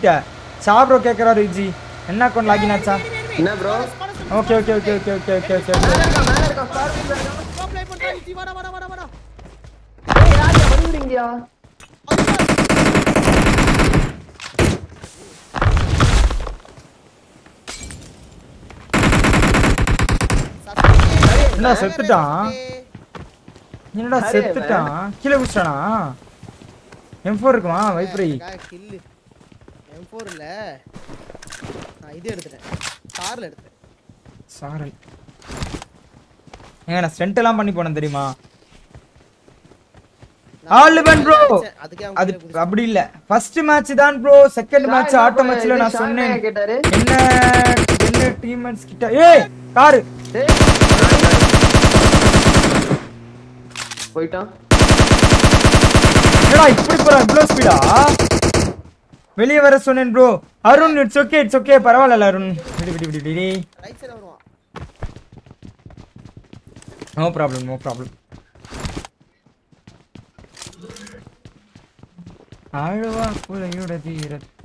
மாத்திட்ட சா ப்ரோ கேக்குறாரு ஜி என்ன அக்கௌண்ட் லாகின் ஆச்சா என்ன bro okay okay okay okay okay okay okay மேல இருக்கா மேல இருக்கா ஸ்கார்பியன் மேல இருக்கா. Go play பண்றா விஜி வாடா வாடா வாடா வாடா ஏய் யாரு வந்துறீங்கயா என்ன செத்துட்டான் என்னடா அரே, செத்துட்டான் கீழே குடிச்சிட்டானா எம் ஃபோர் இருக்குமா வைப்ரை கில்லு M4 இல்ல நான் இது எடுத்துட்டேன் கார்ல எடுத்துட்டேன் சாரல் ஏங்க நான் ஸ்டென்ட் எல்லாம் பண்ணி போனேன் தெரியுமா நான் ஆல் பன் ப்ரோ அடிச்சேன். அதுக்கே அவன் அது கீழே குதிச்சான். அப்படி இல்ல ஃபர்ஸ்ட் மேட்ச் தான் ப்ரோ செகண்ட் மேட்ச் ஆட்டோ மேட்ச்ல நான் சொன்னேன் கேட்டாரு என்ன என்ன டீம்மேட்ஸ் கிட்ட ஏய் காரு ஏய். போயிட்டான் என்னடா இப்படி போறான் இவ்வளவு ஸ்பீடா வெளியே வர சொன்னேன் bro Arun it's okay it's okay பரவாயில்ல அருண் விடு விடு விடு விடு ரைட் சைடு வருவான் நோ ப்ராப்ளம் நோ ப்ராப்ளம் ஆழ்வா புலையுட தீரத்து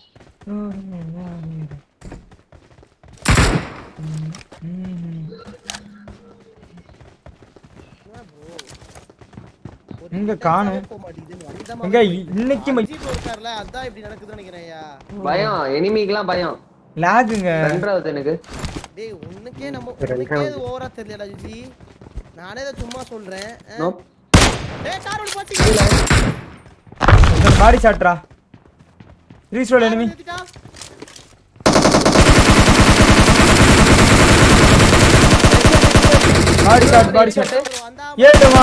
எங்க காணோம்? போக மாட்டேங்குது அந்த எங்க மாதிரி இன்னைக்கு ம- அஜித் இருக்கார்ல அதான் இப்படி நடக்குதுன்னு நினைக்கிறேன்யா பயம் எனிமிக்கெல்லாம் பயம் லாகுங்க ரெண்டாவது எனக்கு டேய் உனக்கே நம்ம உனக்கே இது ஓவரா தெரியலடா ஜி நானே இதை சும்மா சொல்றேன் ஆ? நோப் டேய் கார் ஒன்று போச்சு பாடி சாட்ரா ரீஸ்ரோல் enemy body shot body shot வந்தா ஏடுமா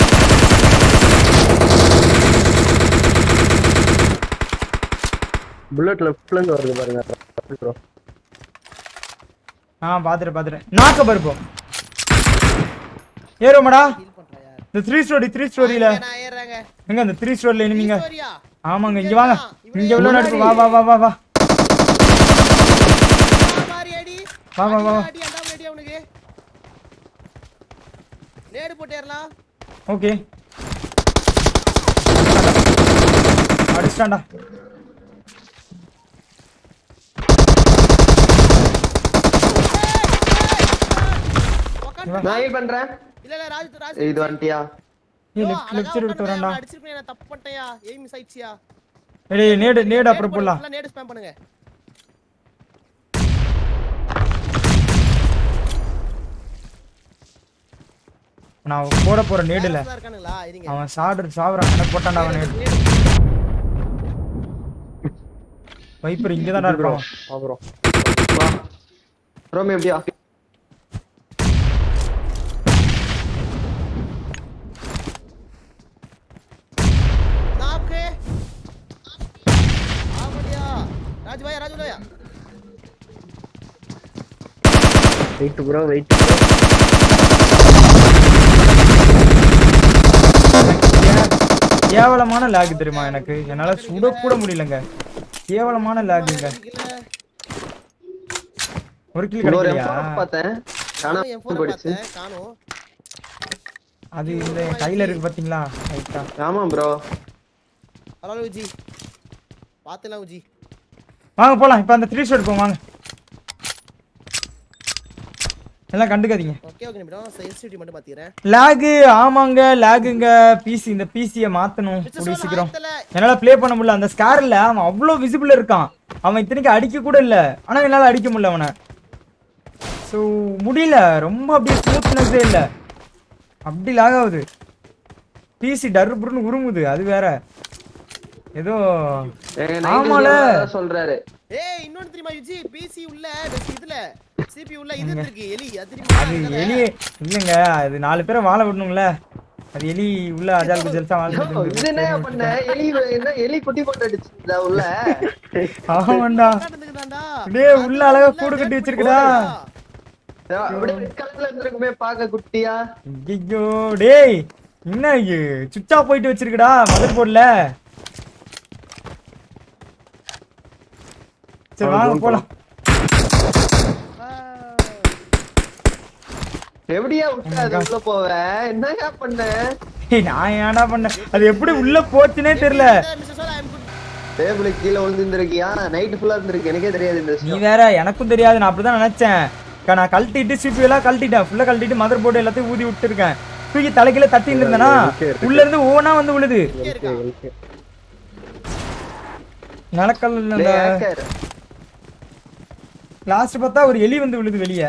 புல்லட் லெஃப்ட்ல இருந்து வருது பாருங்க ப்ரோ ஆ பாத்துட்டு பாத்துட்டு நாக்க பருப்போம் ஏறுமாடா ஹீல் பண்றா யார் இந்த த்ரீ ஸ்டோரி த்ரீ ஸ்டோரியில நான் ஏறுறேங்க எங்க அந்த த்ரீ ஸ்டோரியில எனிமிங்க சரியா ஆமாங்க இங்க வாங்க இங்க உள்ள நடுப்பு வா வா வா வா வா மாரி அடி வா, வா, வா. அடி அண்டா அடி அவனுக்கு நேடு போட்டு ஏறலாம் ஓகே அடிச்சிட்டான்டா உக்காந்து நான் ஹீல் பண்றேன் இல்ல இல்ல ராஜ் ராஜ் ஏய், இது வந்துட்டியா ஏய் ஐயோ, லெஃப்ட் அழகா லெஃப்ட் எடுத்து உட்கார்ந்து வரான்டா நான் அடிச்சிருப்பேன் நான் தப்பு பண்ணிட்டேன்யா ஏய் மிஸ் ஆயிடுச்சியா ஏய் நேடு நேடு அப்புறம் போடலாம் ஃபுல்லா நேடு ஸ்பேம் பண்ணுங்க நான் போட போற நேடுல தான் இருக்கானுங்களா இருங்க அவன் சாடு சாவறான் எனக்கு போட்டான்டா அவன் நேடு நேடு வைப்பர் இங்க தான்டா இருப்பான் அப்புறம் வா ரோமி எப்படியா நாக்கு ஆமாடியா ராஜ் பாயா ராஜ் பாயா வெயிட் ப்ரோ வெயிட் ப்ரோ கேவலமான லேக் தெரியுமா எனக்கு என்னால சுட கூட முடியலங்க கேவலமான லேக்குங்க இல்ல ஒரு கில் இன்னொரு கிடைக்கலையா M4 பார்த்தேன் காணாம என் போன் போயிடுச்சு பார்த்தேன் காணோம் அது இந்த கையில இருக்கு பாத்தீங்களா ரைட்டா ஆமா ப்ரோ பரவாயில்ல உஜி பாத்துலாம் உஜி வாங்க போலாம் இப்ப அந்த த்ரீ ஷாட் போங்க வாங்க எல்லாம் கண்டுக்காதீங்க ஓகே ஓகே நிமிடம் சென்சிட்டிவிட்டி மட்டும் மாத்திக்கிறேன் லேகு ஆமாங்க லேகுங்க பிசி இந்த பிசியை மாத்தணும் கூடிய சீக்கிரம் என்னால ப்ளே பண்ண முடியல அந்த ஸ்கார்ல அவன் அவ்வளோ விசிபிள் இருக்கான் அவன் இத்தனைக்கு அடிக்க கூட இல்ல ஆனா என்னால அடிக்க முடியல அவனை ஸோ முடியல ரொம்ப அப்படியே ஸ்மூத்னஸே இல்ல அப்படி lag ஆகுது பிசி டர்புருன்னு உருமுது அது வேற ஏதோ எங்க ஆமால. 90 சொல்றாரு ஏய் இன்னொன்னு தெரியுமா யுஜி பிசி உள்ள this இதுல சிபி உள்ள இது இருக்கு எலி அது தெரியுமா அது இதுல? எலி இல்லைங்க அது நாலு பேரை வாழ விடணும்ல அது எலி உள்ள அஜால் குஜல்ஸா இது என்ன பண்ண எலி என்ன எலி குட்டி போட்டு அடிச்சுதா உள்ள ஆமாண்டா உட்கார்ந்துருக்குதாண்டா. டேய், உள்ள அழகா உள்ள கூடு கட்டி dead வச்சிருக்குடா. போட்டுருக்கா. அப்படியே ரெட் கலர்ல இருந்திருக்குமே பாக்க குட்டியா ஐயோ டேய் என்ன சுவிட்ச் ஆஃப் போயிட்டு வச்சிருக்குடா மதர் போர்ட்ல சரி வாங்க போலாம் ஆ. எப்படியா விட்டு அது உள்ள போவ என்னயா பண்ண ஏய், நான் ஏன்டா பண்ணேன் அது எப்படி உள்ள போச்சுனே தெரியல Mr. Sola, I'm good. Table கீழே விழுந்துருக்கியா நைட் ஃபுல்லா இருந்திருக்கு எனக்கே தெரியாது இந்த நீ விஷயம் வேற எனக்கும் தெரியாது நான் அப்படிதான் நினைச்சேன் அக்கா, நான் கழட்டிட்டு சிபி எல்லாம் கழட்டிட்டேன் ஃபுல்லா கழட்டிட்டு மதர் போர்டு எல்லாத்தையும் ஊதி விட்டுருக்கேன் தூக்கி தலைக்கீழ தட்டி இருந்தேனா உள்ள இருந்து ஓனா வந்து விழுது இங்கே இருக்கா நிலக்கல் அந்த hacker. லாஸ்ட் பார்த்தா ஒரு எலி வந்து விழுது வெளியே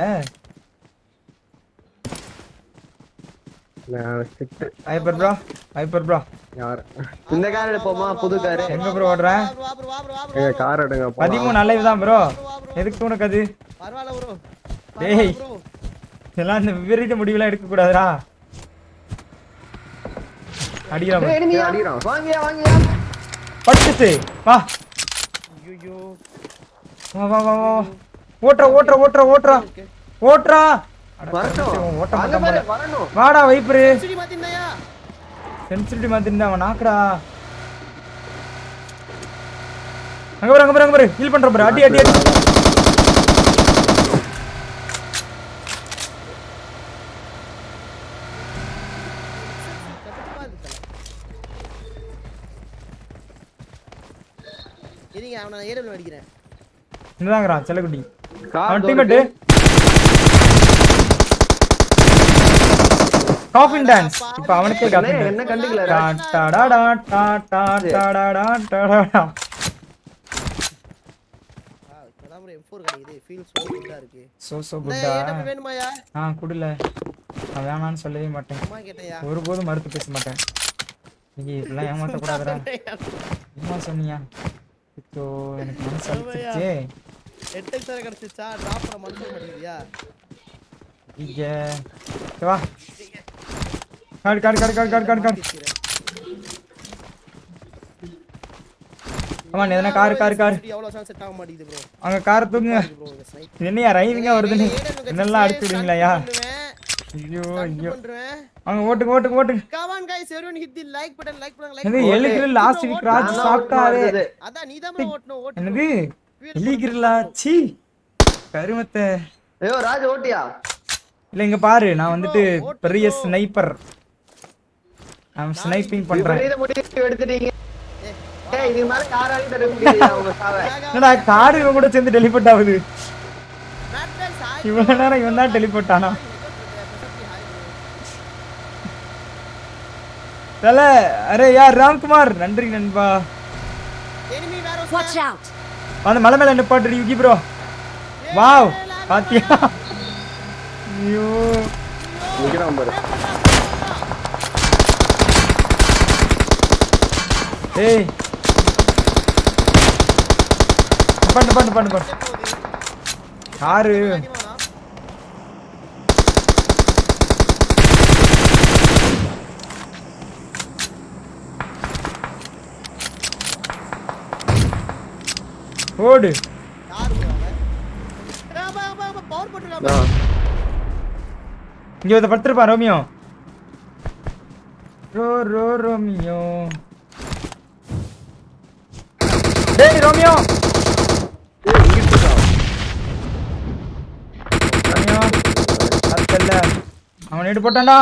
நான் strict hyper bro hyper bro யார் இந்த கார் எடுப்போமா புது காரு எங்க ப்ரோ ஓடுறேன் வா ப்ரோ வா ப்ரோ வா ப்ரோ எங்க கார் எடுங்க போலாம். பதிமூணு நல்லது தான் ப்ரோ எதுக்கு உனக்கு அது பரவாயில்ல ப்ரோ டேய். ப்ரோ இதெல்லாம் இந்த விபரீத முடிவுலாம் எடுக்க கூடாதுடா அடிக்கலாம் டேய், enemy யா? அடிக்கிறான். வாங்கயா வாங்கயா பட்டுச்சு வா ஐயோ வா வா வா வா ஓட்டுற ஓட்டுற ஓட்டுற ஓட்டுற ஓட்டுறா அட, வரட்டும் கருமத்தை, ஓட்ட அங்க மாட்டான் பாரு, போல. வரணும் வாடா வைப்பரு சுடி மாத்தினாயா சென்சிட்டிவ் மாத்திருந்தா அவன் நாக்குடா அங்க பாரு அங்க பாரு அங்க பாரு ஹீல் பண்ற பாரு அடி அடி அடி இருங்க அவனை நான் ஏடபிள் அடிக்கிறேன் இந்தாங்கறான் செல்லக்குட்டி கார் அவன் door டீம்மேட் காஃபின் டான்ஸ் இப்ப அவனுக்கே என்ன காஃபின் என்ன டான்ஸ் கண்டுக்கல டா டா டா டா டா டா டா டா டா டா டா. ஆ இப்பதான் ப்ரோ M4 கிடைக்குது ஃபீல் சோ குட்டா இருக்கு சோ சோ இந்த குட்டா ஏடபிள் வேணுமாயா ஆ குடுல நான் வேணான்னு சொல்லவே மாட்டேன் அம்மா கேட்டயா ஒருபோதும் மறுத்து பேச மாட்டேன் நீங்க இப்படிலாம் ஏமாத்த கூடாதுடா என்ன சொன்னியா இப்போ எனக்கு மனசு அடிச்சிருச்சே எட்டு சார் கிடைச்சிச்சா டிராப் பண்ண மனசு மாட்டேங்குதியா இங்க இங்க வா காடு காடு காடு காடு காடு காடு காடு ஆமா எதனா கார் கார் கார் எவ்வளவு சான்ஸ் செட் ஆக மாட்டேங்குது ப்ரோ அங்க கார் தூங்குங்க ப்ரோ இந்த ஸ்னைப் இது என்னையா ரைவிங்கா வருதுன்னு என்னெல்லாம் அடிச்சு விடுவீங்களாயா ஐயோ ஐயோ பண்ணுவேன் அவங்க ஓட்டுங்க ஓட்டுங்க ஓட்டுங்க Come on guys, everyone hit the like button, like button, like என்னது button. எலி கிரில் லாஸ்ட் வீக் ராஜ் நான் தான் சாப்பிட்டாரு வருது. அதான் நீதான் bro ஓட்டணும், ஓட்டு bro. என்னது எலி கிரில்லா சீ கருமத்தை ஐயோ ராஜ் ஓட்டியா இல்ல இங்க பாரு நான் வந்துட்டு பெரிய ஸ்னைப்பர் நான் ஸ்னைப்பிங் பண்றேன் விபரீத முடிவு எடுத்துட்டீங்க ஏய், ஏய் இதுக்கு மேல யாராலையும் தடுக்க முடியாது உங்க சாவை வேகா- என்னடா காரு இவன் கூட சேர்ந்து டெலிபோர்ட் ஆகுது Mad Max, hi bro. இவ்வளவு நேரம் இவன் தான் டெலிபோர்ட் ஆனா Hi bro. தல அரே யார் ராம்குமார் நன்றி நண்பா Enemy warehouse ல. Watch out! அந்த மலை மேல நிப்பாட்டு யுகி ப்ரோ வாவ் பாத்தியா ஐயோ நிக்கிறான் பாரு ஏய் பண்ணு பண்ணு பண்ணு பண்ணு காரு அடிவானா? ஓடு யாரு bro அவன்? ஏய், அவன், அவன், அவன் power போட்டிருக்கான் ஆ, பாரு. இங்க ஒருத்த படுத்திருப்பான் ரோமியோ ரோ ரோ ரோமியோ டேய் ரோமியோ ஏய், இங்கிட்டு இருக்கான். ரோமியோ அத்தல்ல அவன் எடுத்து போட்டான்டா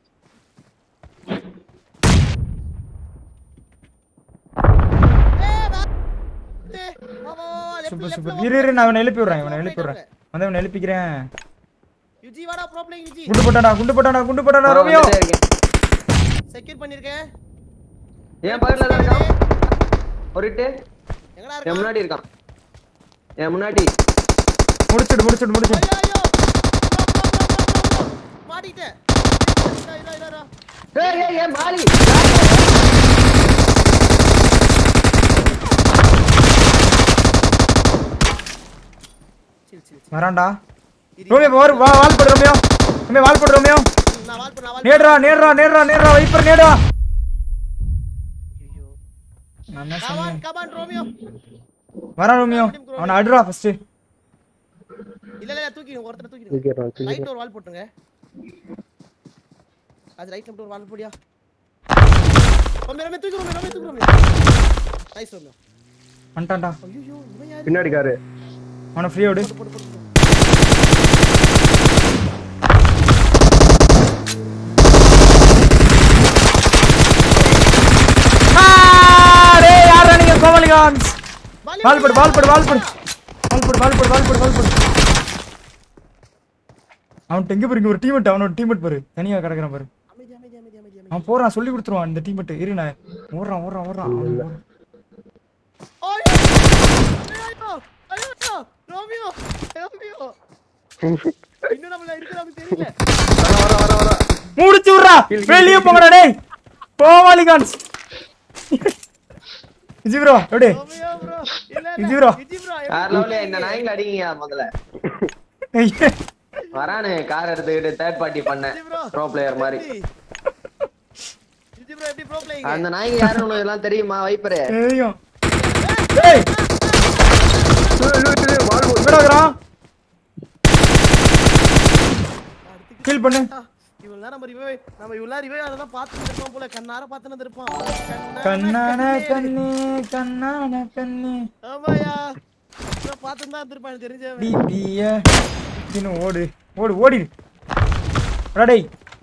ஏய், வா. ஏய், வா, வா, வா, left, சூப்பர் left ல சூப்பர் வா. இரு இரு நான் அவனை எழுப்பி விடுறேன் இவனை எழுப்பி விடுறேன் வந்து அவனை எழுப்பிக்கிறேன் யுஜி வாடா ப்ரோ பிளேயிங் யுஜி குண்டு போட்டாடா குண்டு போட்டாடா குண்டு போட்டாடா ரோமியோ வந்துட்டே இருக்கேன். செக்யூர் பண்ணிருக்கேன் என் பக்கத்துல தான் இருக்கான் ஒரு hit. எங்கடா என் இருக்கான் முன்னாடி இருக்கான் என் முன்னாடி முடிச்சிடு முடிச்சிடு முடிச்சிடு ஐயோ ஐயோ bro, bro, bro, bro, bro. மாட்டிட்டேன் இதா, இதா, இதா, இதா. ஏய் ஏய் ஏய் மாலி சில் சில் சில். வரான்டா இரு. ரோமியோ வா வா வால் போடு ரோமியோ ரோமியோ வால் போடு ரோமியோ நான் வால் பண்ண வால் நேடுறா நேடுறா நேடுறா நேடுறா வைப்பர் நேடா ஐயோ நான் என்ன கமான் சொன்னேன் கமான் ரோமியோ வரான் ரோமியோ அவனை அடுறா ஃபர்ஸ்ட் இல்ல இல்ல தூக்கிடுங்க ஒருத்தரை தூக்கிடுங்க தூக்கிடுறான், தூக்கிடுறான். ரைட்ல ஒரு வால் போட்டுருங்க அது ரைட்ல மட்டும் ஒரு வால் போடியா ரோமியோ ரோமியோ தூக்கி ரோமியோ ரோமியோ தூக்கி ரோமியோ நைஸ் ரோமியோ வந்துட்டான்டா ஐயோ இவன் யாரு பின்னாடி காரு அவனை ஃப்ரீ விடு போடு போடு போடு ஆ, டேய் யாரா நீங்க கோமலிகான் வால் போடு வால் போடு வால் போடு வால் போடு வால் போடு வால் போடு வால் போடு அவன் எங்க பாருங்க ஒரு டீமெட் அவனோட டீமெட் பாரு தனியா கிடக்குறான் பாரு அமைதி அமைதி அமைதி அமைதி அமைதி அவன் போறான் சொல்லி கொடுத்துருவான் இந்த டீமெட் இரு நான் ஓடுறான் ஓடுறான் ஓடுறான் அவன் ஓடுறான். ஐயோ! ஐயோ! ஐயோ! ரோமியோ! ரோமியோ! இன்னும் நம்மள இருக்கிறவங்க தெரியல. வர வர வர வர முடிச்சு விட்றா வெளியே போங்கடா டேய் போவாலிகான்ஸ் விஜய் ப்ரோ எப்படி ரோமியோ bro. இல்ல, இல்ல. விஜி bro. விஜி bro, வேற எப்படி லெவல்ல இந்த நாய்களை அடிங்க முதல்ல வரானு கார் எடுத்துக்கிட்டு தேர்ட் பார்ட்டி பண்ண விஜி bro? ப்ரோ பிளேயர் மாதிரி எப்படி? விஜி bro எப்படி pro playing? அந்த நாய்ங்க யாருன்னு உனக்கு எல்லாம் தெரியுமா வைப்பரு தெரியும் டேய் எங்கடா இருக்கிறான் கில் பண்ணு ஆ, இவ்வளவு நேரம் நம்ம revive- நம்ம இவ்வளவு நேரம் revive ஆனதெல்லாம் பார்த்துட்டு இருப்போம் போல கண்ணார பார்த்துட்டு இருப்போம் கண்ணான கண்ணே கண்ணான கண்ணே ஆமாயா பார்த்துட்டு தான் இருந்திருப்பான் எனக்கு தெரிஞ்சவன் டிபிய இன்னும் ஓடு ஓடு ஓடி டேய்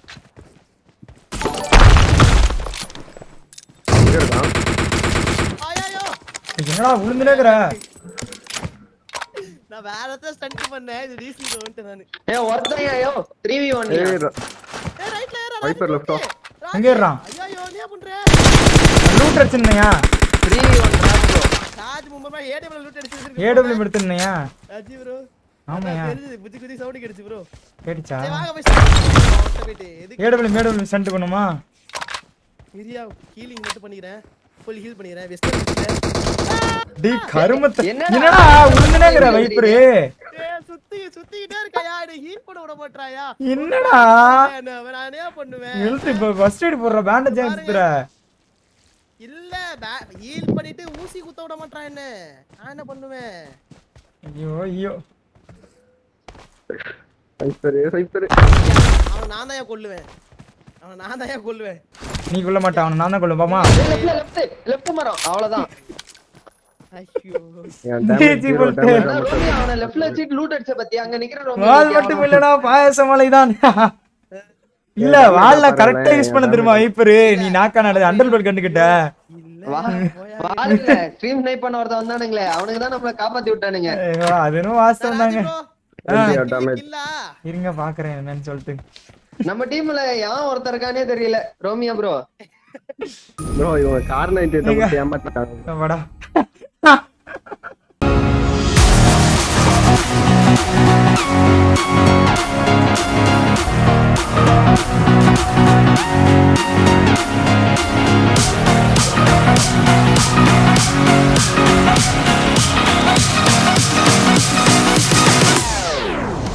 எங்க இருக்கான் ஆயாயோ என்னடா விழுந்துனே இருக்கிற நான் வேற ஏதாவது ஸ்டண்ட் பண்ணேன் இது ரீசன் வந்துட்டேன் நானு ஏ ஒருத்தன் ஐயோ த்ரீ வி ஒன் ஏய் ஏய் ரைட்ல ஏறா Viper left ஆ. எங்க ஏறுறான்? ஐயோ நீ என்ன பண்ற லூட் அடிச்சிருந்தையா த்ரீ வி ஒன் ராஜோ சார்ஜ் மும்பமா ஏடபிள்யூ லூட் அடிச்சு வச்சிருக்கேன் ஏடபிள்யூ எடுத்துருந்தையா அஜி ப்ரோ ஆமாயா தெரிஞ்சது புத்தி குதி சவுண்ட் கிடைச்சு ப்ரோ கேட்டுச்சா சரி வாங்க போய் சாப்பிட்டு போயிட்டு எதுக்கு ஏடபிள்யூ மேடபிள்யூ சென்ட் பண்ணுமா ஏரியா ஹீலிங் மட்டும் பண்ணிக்கிறேன் ஃபுல் ஹீல் பண்ணிக்கிறேன் வெஸ்டர்ன் டி கருமத்தை என்னடா? என்னடா விழுந்துனே இருக்கிற வைப்பரு ஏய் சுத்தி சுத்திக்கிட்டே இருக்காயா என்ன ஹீல் பண்ண விட மாட்டாயா என்னடா நான் நான் என்ன பண்ணுவேன் எழுத்து இப்ப ஃபர்ஸ்ட் எய்ட் போடுற பேண்டேஜ் எடுத்துற இல்ல ஹீல் பண்ணிட்டு ஊசி குத்த விட மாட்டான் என்ன நான் என்ன பண்ணுவேன் ஐயோ ஐயோ சைப்பரு சைப்பரு அவன் நான் தான் கொல்லுவேன் அவன் நான் தான் கொல்லுவேன் நீ கொல்ல மாட்டான் அவனை நான் தான் கொல்லும் பாமா லெஃப்ட்ல லெஃப்ட் லெஃப்ட் மரம் அவ்வளவுதான் ஐயோ என் டேய், damage zero, ஜீவன் damage ஆனா மட்டும். ரோமி அவனை லெஃப்ட்ல வச்சுட்டு லூட் அடிச்ச பத்தி அங்க நிக்கிற ரோமி வால் மட்டும் இல்லடா பாயச மலைதான் இல்ல ஏன் வால்ல damage கரெக்டா பரவாயில்ல, யூஸ் பண்ண ஏன் தெரியுமா வைப்பரு நீ நாக்கா நடது அண்டர் பெல் கண்டுக்கிட்ட இல்ல போயா. வால்ல ஸ்ட்ரீம் ஸ்னைப் பண்ண ஒருத்தன் வந்தானுங்களே அவனுக்கு தான் நம்மள காப்பாத்தி விட்டானுங்க ஐயோ, அதுவும் வாஸ்தவம் தாங்க ராஜி bro, Damage, கில்லு damage. கில்லா? இருங்க பாக்குறேன் என்னன்னு சொல்லிட்டு நம்ம டீம்ல யான் ஒருத்தர் இருக்கானே தெரியல ரோமியா ப்ரோ Bro, இவங்க car 98 போட்டு ஏமாத்திட்டாங்க. வாடா